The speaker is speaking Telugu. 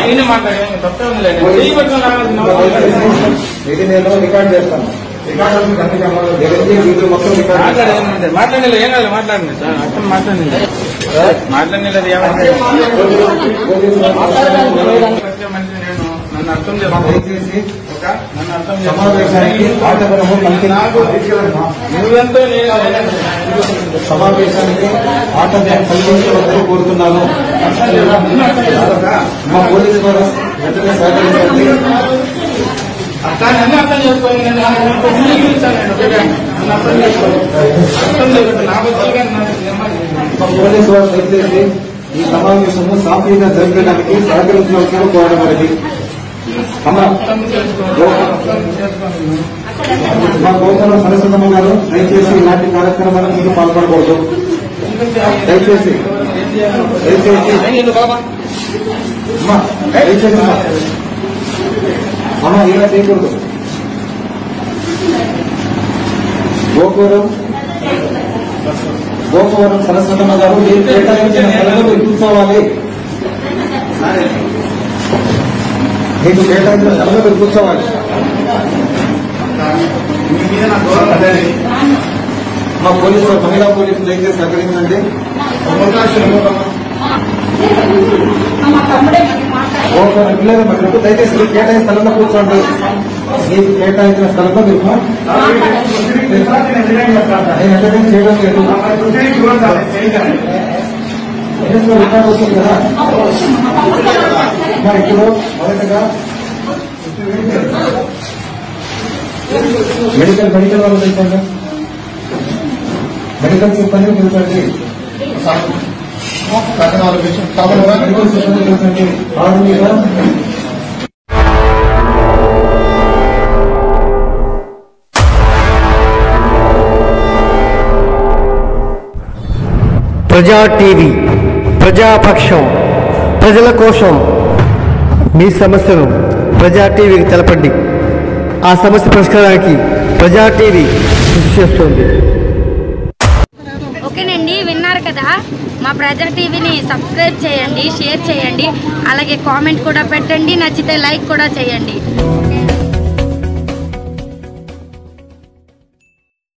నేనే మాట్లాడాను తప్పే ఉందిలే చెయ్యి పట్టుకొని రావాల్సిన అవసరం లేదు. ఇది నేను రికార్డ్ చేస్తాను రికార్డ్ అవుతుంది అందుకే అమ్మ. జగన్జీ వీడియో మొత్తం రికార్డ్ చేస్తాను. మాట్లాడేది మాట్లాడలేదు ఏం కాదు మాట్లాడండి సార్ అర్థం మాట్లాడండి మాట్లాడలేదు ఏమంటే మనిషి నేను నన్ను అర్థం చేసుకో దయచేసి ఒక నన్ను అర్థం చేసుకో. సమావేశానికి ఆటవరము మంత్రి నువ్వెంతో నేను సమావేశానికి ఆటవ్యం కల్పించవద్దని కోరుతున్నాను మా పోలీసు వారు వెంటనే సహకరించండి దాన్ని అన్నీ అర్థం చేసుకోండి నేను నాకు కొంచెం ఇచ్చాను నేను ఒకటే. నన్ను అర్థం చేసుకోండి అర్థం చేసుకోండి నా బతులుగా నాకు నెమ్మది. మా పోలీసు వారు దయచేసి ఈ సమావేశము సాఫీగా జరగడానికి సహకరించవలసిన కోరడమన్నది అమ్మ అర్థం చేసుకోండి అర్థం చేసుకోండి మా గోపాల సరస్వతమ్మ గారు దయచేసి ఇలాంటి కార్యక్రమాలకు మీరు పాల్పడకూడదు దయచేసి దయచేసి అమ్మా దయచేసి అమ్మా. అమ్మ ఇలా చేయకూడదు గోపురం గోపురం సరస్వతమ్మ గారు మీరు కేటాయించిన స్థలంలో మీరు కూర్చోవాలి మీకు కేటాయించిన స్థలంలో మీరు కూర్చోవాలి మీ మీద నా గౌరవం అదే మా పోలీసులు మహిళా పోలీసులు దయచేసి సహకరించండి అవకాశం ఇవ్వకమ్మా. గోపురం పిల్లలు మరి దయచేసి మీరు కేటాయించిన స్థలంలో కూర్చోండి మీకు కేటాయించిన స్థలంలో మీరు నేను ఎంటర్టైన్ చేయడం లేదు పోలీసులు రికార్డు అవుతుంది కదా మరి ఇప్పుడు మొదటగా మెడికల్ మెడికల్ వాళ్ళు తెలుసండి మెడికల్ సిబ్బంది తెలుసండి మెడికల్ సిబ్బంది తెలుసండి ఆరు మీద ప్రజా టీవీ ప్రజాపక్షం ప్రజల కోసం మీ సమస్యను ప్రజా టీవీకి తెలపండి ఆ సమస్య పరిష్కారానికి ప్రజా టీవీ కృషి చేస్తుంది ఓకేనండి విన్నారు కదా మా ప్రజా టీవీని సబ్స్క్రైబ్ చేయండి షేర్ చేయండి అలాగే కామెంట్ కూడా పెట్టండి నచ్చితే లైక్ కూడా చేయండి